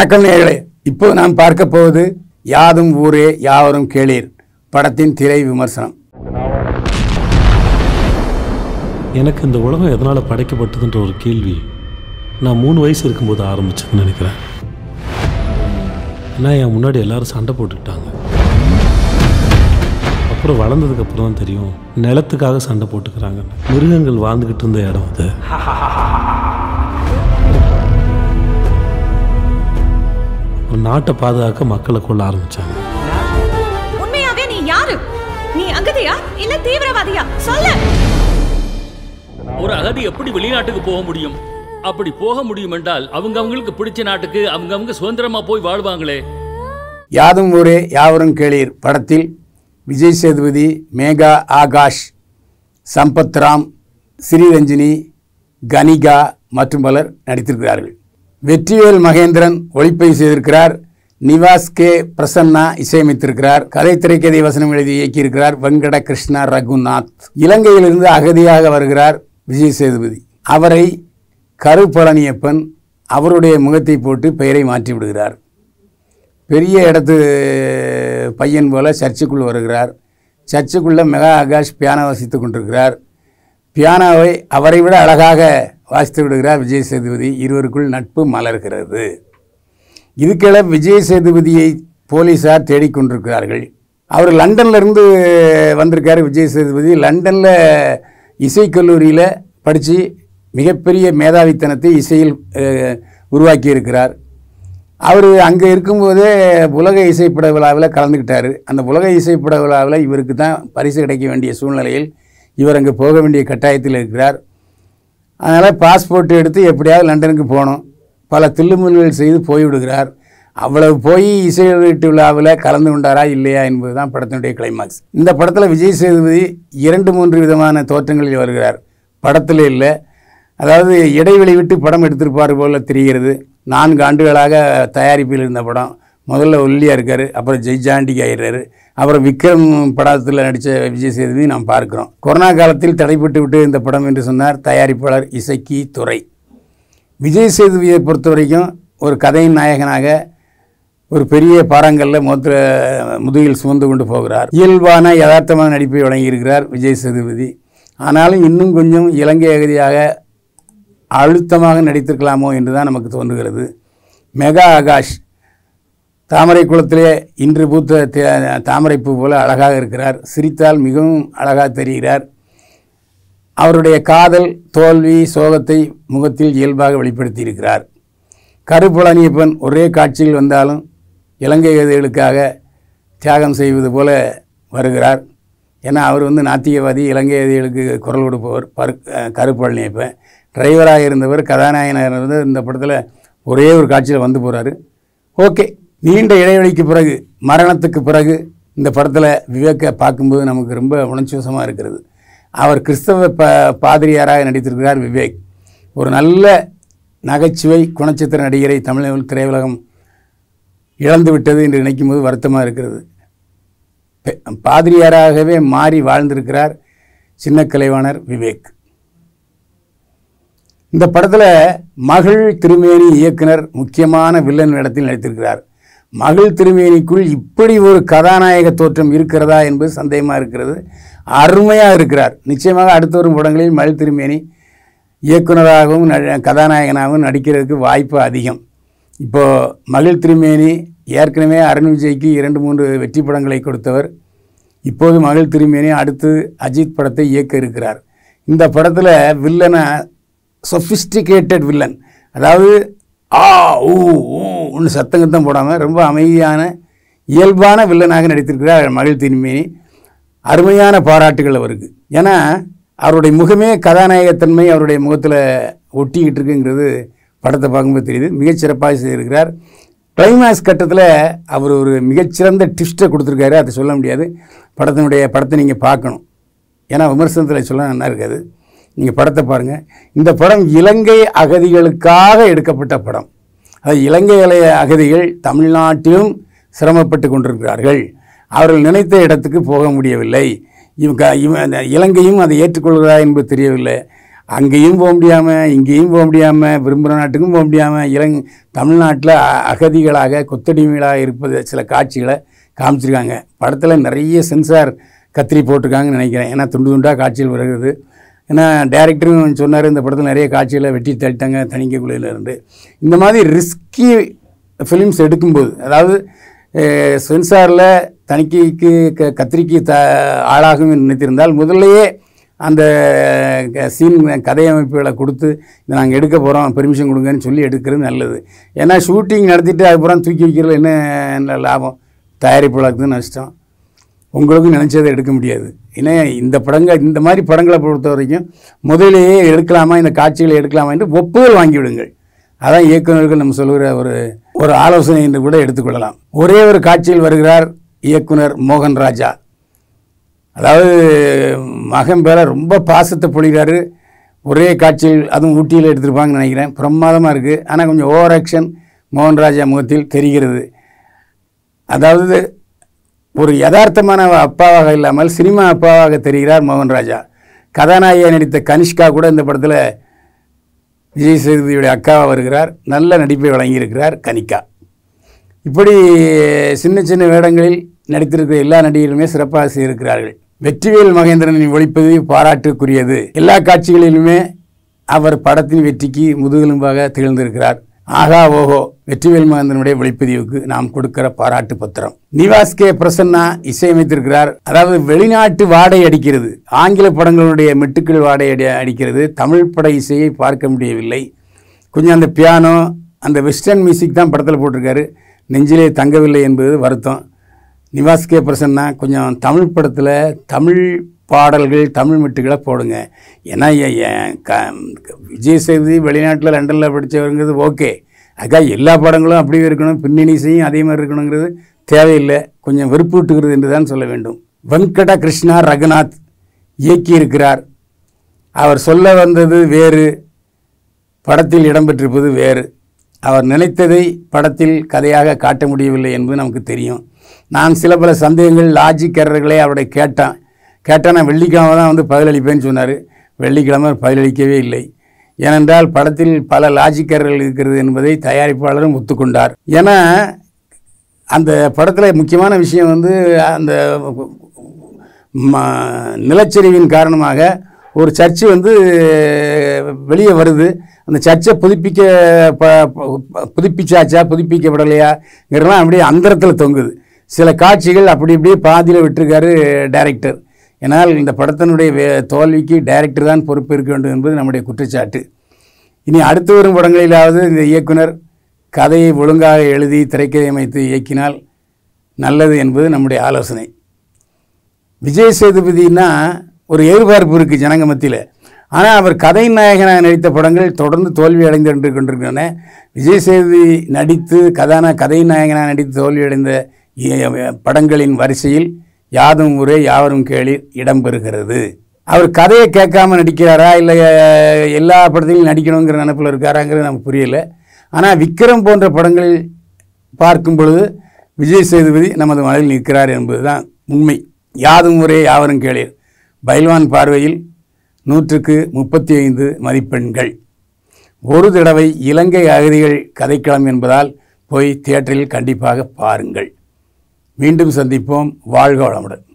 வணக்கம் நேயர்களே இப்போது நாம் பார்க்க போவது யாதும் ஊரே யாவரும் கேளீர் படத்தின் திரை விமர்சனம் எனக்கு இந்த உலகம் எதனால் படைக்கப்பட்டதுன்ற ஒரு கேள்வி நான் மூணு வயசு இருக்கும்போது ஆரம்பிச்சதுன்னு நினைக்கிறேன் ஏன்னா என் முன்னாடி எல்லாரும் சண்டை போட்டுக்கிட்டாங்க அப்புறம் வளர்ந்ததுக்கு அப்புறம் தான் தெரியும் நிலத்துக்காக சண்டை போட்டுக்கிறாங்க மிருகங்கள் வாழ்ந்துக்கிட்டு இருந்த இடம் அது ஒரு நாட்டை பாதுகாக்க மக்களை கொள்ள ஆரம்பிச்சாங்க உண்மையாவே நீ யாரு நீ அகதியா இல்ல தீவிரவாதியா சொல்லு ஒரு அகதி எப்படி வெளிநாட்டுக்கு போக முடியும் அப்படி போக முடியும் என்றால் அவங்க அவங்களுக்கு பிடிச்ச நாட்டுக்கு அவங்க அவங்க சுதந்திரமா போய் வாழ்வாங்களே யாதும் ஊரே யாவரும் கேளீர் படத்தில் விஜய் சேதுபதி மேகா ஆகாஷ் சம்பத் ராம் ஸ்ரீரஞ்சினி கனிகா மற்றும் பலர் நடித்திருக்கிறார்கள் வெற்றிவேல் மகேந்திரன் ஒளிப்பதிவு செய்திருக்கிறார் நிவாஸ் கே பிரசன்னா இசையமைத்திருக்கிறார் கதை திரைக்கதை வசனம் எழுதி இயக்கியிருக்கிறார் வெங்கட கிருஷ்ணா ரகுநாத் இலங்கையிலிருந்து அகதியாக வருகிறார் விஜய் சேதுபதி அவரை கரு பழனியப்பன் அவருடைய முகத்தை போட்டு பெயரை மாற்றி விடுகிறார் பெரிய இடத்து பையன் போல சர்ச்சுக்குள் வருகிறார் சர்ச்சுக்குள்ள மெகா ஆகாஷ் பியானோ வாசித்துக் கொண்டிருக்கிறார் பியானோவை அவரை விட அழகாக வாசித்து விடுகிறார் விஜய் சேதுபதி இருவருக்குள் நட்பு மலர்கிறது இதுக்கிட விஜய் சேதுபதியை போலீஸார் தேடிக்கொண்டிருக்கிறார்கள் அவர் லண்டன்ல இருந்து வந்திருக்காரு விஜய் சேதுபதி லண்டனில் இசைக்கல்லூரியில் படித்து மிகப்பெரிய மேதாவித்தனத்தை இசையில் அஹ், உருவாக்கியிருக்கிறார் அவர் அங்கே இருக்கும்போதே உலக இசைப்பட விழாவில் கலந்துக்கிட்டார் அந்த உலக இசைப்பட விழாவில் இவருக்கு தான் பரிசு கிடைக்க வேண்டிய சூழ்நிலையில் இவர் அங்கே போக வேண்டிய கட்டாயத்தில் இருக்கிறார் அதனால் பாஸ்போர்ட் எடுத்து எப்படியாவது லண்டனுக்கு போகணும் பல தில்லுமுல்கள் செய்து போய்விடுகிறார் அவ்வளவு போய் இசை வெளியீட்டு விழாவில் கலந்து கொண்டாரா இல்லையா என்பது தான் படத்தினுடைய கிளைமாக்ஸ் இந்த படத்தில் விஜய் சேதுபதி இரண்டு மூன்று விதமான தோற்றங்களில் வருகிறார் படத்தில் இல்லை அதாவது இடைவெளி விட்டு படம் எடுத்திருப்பார் போல தெரிகிறது நான்கு ஆண்டுகளாக தயாரிப்பில் இருந்த படம் முதல்ல ஒல்லியாக இருக்கார் அப்புறம் ஜெய்ஜாண்டிக்கு ஆயிடுறாரு அப்புறம் விக்ரம் படத்தில் நடித்த விஜய் சேதுபதி நாம் பார்க்கிறோம் கொரோனா காலத்தில் தடைப்பட்டு விட்டு இந்த படம் என்று சொன்னார் தயாரிப்பாளர் இசக்கி துரை விஜய் சேதுபதியை பொறுத்த வரைக்கும் ஒரு கதையின் நாயகனாக ஒரு பெரிய பாறாங்கல்ல முகத்தில் முதுகில் சுமந்து கொண்டு போகிறார் இயல்பான யதார்த்தமான நடிப்பை வழங்கியிருக்கிறார் விஜய் சேதுபதி ஆனாலும் இன்னும் கொஞ்சம் இலங்கை அகதியாக அழுத்தமாக நடித்திருக்கலாமோ என்று தான் நமக்கு தோன்றுகிறது மெகா ஆகாஷ் தாமரை குளத்திலே இன்று பூத்த தே- தாமரைப்பூ போல அழகாக இருக்கிறார் சிரித்தால் மிகவும் அழகாக தெரிகிறார் அவருடைய காதல் தோல்வி சோகத்தை முகத்தில் இயல்பாக வெளிப்படுத்தியிருக்கிறார் கருப்புலனியப்பன் ஒரே காட்சியில் வந்தாலும் இலங்கை எதிர்களுக்காக தியாகம் செய்வது போல வருகிறார் ஏன்னா அவர் வந்து நாத்திகவாதி இலங்கை எதிர்களுக்கு குரல் கொடுப்பவர் பரு கருப்பழனியப்பன் டிரைவராக இருந்தவர் கதாநாயகனாக இருந்தவர் இந்த படத்தில் ஒரே ஒரு காட்சியில் வந்து போகிறாரு ஓகே நீண்ட இடைவெளிக்கு பிறகு மரணத்துக்கு பிறகு இந்த படத்தில் விவேக்கை பார்க்கும்போது நமக்கு ரொம்ப உணர்ச்சிவசமாக இருக்கிறது அவர் கிறிஸ்தவ ப பாதிரியாராக நடித்திருக்கிறார் விவேக் ஒரு நல்ல நகைச்சுவை குணச்சித்திர நடிகரை தமிழ் திரையுலகம் இழந்து விட்டது என்று நினைக்கும் போது வருத்தமாக இருக்கிறது பெ- பாதிரியாராகவே மாறி வாழ்ந்திருக்கிறார் சின்ன கலைவாணர் விவேக் இந்த படத்தில் மகள் திருமேனி இயக்குனர் முக்கியமான வில்லன் இடத்தில் நடித்திருக்கிறார் மகள் திருமேனிக்குள் இப்படி ஒரு கதாநாயக தோற்றம் இருக்கிறதா என்பது சந்தேகமாக இருக்கிறது அருமையாக இருக்கிறார் நிச்சயமாக அடுத்து வரும் படங்களில் மகள் திருமேனி இயக்குனராகவும் ந- கதாநாயகனாகவும் நடிக்கிறதுக்கு வாய்ப்பு அதிகம் இப்போது மகிழ் திருமேனி ஏற்கனவே அருண் விஜய்க்கு இரண்டு மூன்று வெற்றி படங்களை கொடுத்தவர் இப்போது மகிழ் திருமேனி அடுத்து அஜித் படத்தை இயக்க இருக்கிறார் இந்த படத்தில் வில்லனை சொஃபிஸ்டிகேட்டட் வில்லன் அதாவது ஆ ஊ ஊன்னு சத்தங்கத்தம் போடாமல் ரொம்ப அமைதியான இயல்பான வில்லனாக நடித்திருக்கிறார் மகிழ் திருமேனி அருமையான பாராட்டுகள் அவருக்கு ஏன்னா அவருடைய முகமே கதாநாயகத்தன்மை அவருடைய முகத்தில் ஒட்டிக்கிட்டு இருக்குங்கிறது படத்தை பார்க்கும்போது தெரியுது மிகச்சிறப்பாக செய்திருக்கிறார் கிளைமேக்ஸ் கட்டத்தில் அவர் ஒரு மிகச்சிறந்த ட்விஸ்ட்டை கொடுத்துருக்காரு அதை சொல்ல முடியாது படத்தினுடைய படத்தை நீங்கள் பார்க்கணும் ஏன்னா விமர்சனத்தில் சொல்ல நல்லா இருக்காது நீங்கள் படத்தை பாருங்கள் இந்த படம் இலங்கை அகதிகளுக்காக எடுக்கப்பட்ட படம் அது இலங்கை அலைய அகதிகள் தமிழ்நாட்டிலும் சிரமப்பட்டு கொண்டிருக்கிறார்கள் அவர்கள் நினைத்த இடத்துக்கு போக முடியவில்லை இவங்க இவ அந்த இலங்கையும் அதை ஏற்றுக்கொள்கிறதா என்பது தெரியவில்லை அங்கேயும் போக முடியாமல் இங்கேயும் போக முடியாமல் விரும்புகிற நாட்டுக்கும் போக முடியாமல் இளங் தமிழ்நாட்டில் அ- அகதிகளாக கொத்தடிமைகளாக இருப்பது சில காட்சிகளை காமிச்சிருக்காங்க படத்தில் நிறைய சென்சார் கத்திரி போட்டிருக்காங்கன்னு நினைக்கிறேன் ஏன்னா துண்டு துண்டாக காட்சிகள் வருகிறது ஏன்னா டேரக்டரும் சொன்னார் இந்த படத்தில் நிறைய காட்சிகளை வெட்டி தள்ளிட்டாங்க தணிக்கைக்குள்ளையில் இருந்து இந்த மாதிரி ரிஸ்கி ஃபிலிம்ஸ் எடுக்கும்போது அதாவது சென்சாரில் தணிக்கைக்கு க கத்திரிக்கு த ஆளாகும் என்று நினைத்திருந்தால் முதல்லையே அந்த சீன் கதையமைப்புகளை கொடுத்து இதை நாங்கள் எடுக்க போகிறோம் பெர்மிஷன் கொடுங்கன்னு சொல்லி எடுக்கிறது நல்லது ஏன்னா ஷூட்டிங் நடத்திட்டு அதுக்கப்புறம் தூக்கி வைக்கிறதுல என்ன என்ன லாபம் தயாரிப்பாளருக்கு நஷ்டம் உங்களுக்கும் நினச்சதை எடுக்க முடியாது ஏன்னா இந்த படங்கள் இந்த மாதிரி படங்களை பொறுத்த வரைக்கும் முதலிலேயே எடுக்கலாமா இந்த காட்சிகளை எடுக்கலாமா என்று ஒப்புதல் வாங்கிவிடுங்கள் அதான் இயக்குனர்கள் நம்ம சொல்லுகிற ஒரு ஒரு ஆலோசனை என்று கூட எடுத்துக்கொள்ளலாம் ஒரே ஒரு காட்சியில் வருகிறார் இயக்குனர் மோகன் ராஜா அதாவது மகன் பேர ரொம்ப பாசத்தை பொழிகிறாரு ஒரே காட்சியில் அதுவும் ஊட்டியில் எடுத்திருப்பாங்கன்னு நினைக்கிறேன் பிரமாதமாக இருக்குது ஆனால் கொஞ்சம் ஓவர் ஆக்ஷன் மோகன்ராஜா முகத்தில் தெரிகிறது அதாவது ஒரு யதார்த்தமான அப்பாவாக இல்லாமல் சினிமா அப்பாவாக தெரிகிறார் மோகன்ராஜா கதாநாயகியாக நடித்த கனிஷ்கா கூட இந்த படத்தில் விஜய் சேதுபதியுடைய அக்காவாக வருகிறார் நல்ல நடிப்பை வழங்கியிருக்கிறார் கனிகா இப்படி சின்ன சின்ன வேடங்களில் நடித்திருக்கிற எல்லா நடிகர்களுமே சிறப்பாக செய்திருக்கிறார்கள் வெற்றிவேல் மகேந்திரனின் ஒளிப்பதிவு பாராட்டுக்குரியது எல்லா காட்சிகளிலுமே அவர் படத்தின் வெற்றிக்கு முதுகெலும்பாக திகழ்ந்திருக்கிறார் ஆகா ஓஹோ வெற்றிவேல் மகேந்திரனுடைய ஒளிப்பதிவுக்கு நாம் கொடுக்கிற பாராட்டு பத்திரம் நிவாஸ் கே பிரசன்னா இசையமைத்திருக்கிறார் அதாவது வெளிநாட்டு வாடை அடிக்கிறது ஆங்கில படங்களுடைய மெட்டுக்கள் வாடை அடி அடிக்கிறது தமிழ் பட இசையை பார்க்க முடியவில்லை கொஞ்சம் அந்த பியானோ அந்த வெஸ்டர்ன் மியூசிக் தான் படத்தில் போட்டிருக்காரு நெஞ்சிலே தங்கவில்லை என்பது வருத்தம் நிவாஸ் கே பிரசன்னா கொஞ்சம் தமிழ் படத்தில் தமிழ் பாடல்கள் தமிழ் மெட்டுகளை போடுங்க ஏன்னா எ- எ- க விஜய் சேதுபதி வெளிநாட்டில் லண்டனில் படித்தவருங்கிறது ஓகே அக்கா எல்லா படங்களும் அப்படியே இருக்கணும் பின்னணி இசையும் அதே மாதிரி இருக்கணுங்கிறது தேவையில்லை கொஞ்சம் வெறுப்பு விட்டுக்கிறது என்று தான் சொல்ல வேண்டும் வெங்கட கிருஷ்ணா ரகுநாத் இயக்கியிருக்கிறார் அவர் சொல்ல வந்தது வேறு படத்தில் இடம்பெற்றிருப்பது வேறு அவர் நினைத்ததை படத்தில் கதையாக காட்ட முடியவில்லை என்பது நமக்கு தெரியும் நான் சில பல சந்தேகங்கள் லாஜிக் எரர்களை அவருடைய கேட்டான் கேட்டால் நான் வெள்ளிக்கிழமை தான் வந்து பதிலளிப்பேன்னு சொன்னார் வெள்ளிக்கிழமை அவர் பதிலளிக்கவே இல்லை ஏனென்றால் படத்தில் பல லாஜிக் எரர்கள் இருக்கிறது என்பதை தயாரிப்பாளரும் ஒத்துக்கொண்டார் ஏன்னா அந்த படத்தில் முக்கியமான விஷயம் வந்து அந்த ம- நிலச்சரிவின் காரணமாக ஒரு சர்ச்சு வந்து வெளியே வருது அந்த சர்ச்சை புதுப்பிக்க ப ப- புதுப்பிச்சாச்சா புதுப்பிக்கப்படலையாங்கிறலாம் அப்படியே அந்தரத்தில் தொங்குது சில காட்சிகள் அப்படி இப்படியே பாதியில் விட்டிருக்காரு டைரக்டர் ஏன்னால் இந்த படத்தினுடைய வே தோல்விக்கு டைரக்டர் தான் பொறுப்பு இருக்க வேண்டும் என்பது நம்முடைய குற்றச்சாட்டு இனி அடுத்து வரும் படங்களிலாவது இந்த இயக்குனர் கதையை ஒழுங்காக எழுதி திரைக்கதை அமைத்து இயக்கினால் நல்லது என்பது நம்முடைய ஆலோசனை விஜய் சேதுபதினா ஒரு எதிர்பார்ப்பு இருக்குது ஜனங்க மத்தியில் ஆனால் அவர் கதை நாயகனாக நடித்த படங்கள் தொடர்ந்து தோல்வி அடைந்து கொண்டிருக்கின்றன விஜய் சேதுபதி நடித்து கதான கதை நாயகனாக நடித்து தோல்வி அடைந்த இ- படங்களின் வரிசையில் யாதும் ஊரே யாவரும் கேளிர் இடம்பெறுகிறது அவர் கதையை கேட்காம நடிக்கிறாரா இல்லை எல்லா படத்திலும் நடிக்கணுங்கிற நினப்பில் இருக்காராங்கிறது நமக்கு புரியல ஆனால் விக்ரம் போன்ற படங்களில் பார்க்கும் பொழுது விஜய் சேதுபதி நமது மனதில் நிற்கிறார் என்பதுதான் உண்மை யாதும் ஊரே யாவரும் கேளீர் பைல்வான் பார்வையில் நூற்றுக்கு முப்பத்தி ஐந்து மதிப்பெண்கள் ஒரு தடவை இலங்கை அகதிகள் கதைக்களம் என்பதால் போய் தியேட்டரில் கண்டிப்பாக பாருங்கள் மீண்டும் சந்திப்போம் வாழ்க வளமுடன்